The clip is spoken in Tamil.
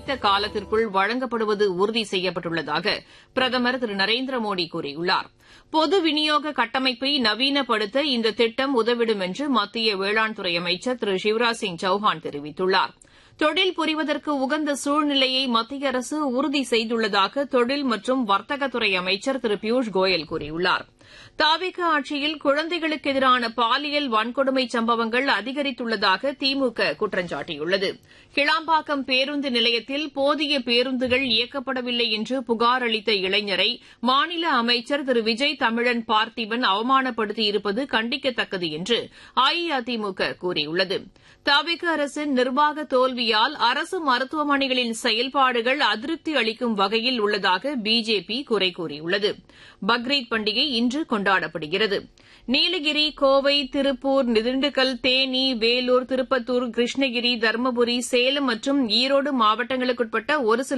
குறித்த காலத்திற்குள் வழங்கப்படுவது உறுதி செய்யப்பட்டுள்ளதாக பிரதமர் திரு நரேந்திர மோடி கூறியுள்ளார் பொது விநியோக கட்டமைப்பை நவீனப்படுத்த இந்த திட்டம் உதவிடும் என்று மத்திய வேளாண் துறை அமைச்சர் திரு சிவராஜ் சிங் சௌஹான் தெரிவித்துள்ளார் தொழில் புரிவதற்கு உகந்த சூழ்நிலையை மத்திய அரசு உறுதி செய்துள்ளதாக தொழில் மற்றும் வர்த்தகத்துறை அமைச்சர் திரு பியூஷ் கோயல் கூறியுள்ளார் தாவிக ஆட்சியில் குழந்தைகளுக்கு எதிரான பாலியல் வன்கொடுமை சம்பவங்கள் அதிகரித்துள்ளதாக திமுக குற்றம் சாட்டியுள்ளது கிளாம்பாக்கம் பேருந்து நிலையத்தில் போதிய பேருந்துகள் இயக்கப்படவில்லை என்று புகார் அளித்த இளைஞரை மாநில அமைச்சர் திரு விஜய் தமிழன் பார்த்திபன் அவமானப்படுத்தியிருப்பது கண்டிக்கத்தக்கது என்று அஇஅதிமுக கூறியுள்ளது தவிக அரசின் நிர்வாக தோல்வியால் அரசு மருத்துவமனைகளின் செயல்பாடுகள் அதிருப்தி அளிக்கும் வகையில் உள்ளதாக பிஜேபி குறை கூறியுள்ளது பக்ரீத் பண்டிகை இன்று கொண்டாடப்படுகிறது நீலகிரி கோவை திருப்பூர் திண்டுக்கல் தேனி வேலூர் திருப்பத்தூர் கிருஷ்ணகிரி தருமபுரி சேலம் மற்றும் ஈரோடு மாவட்டங்களுக்குட்பட்ட ஒரு சில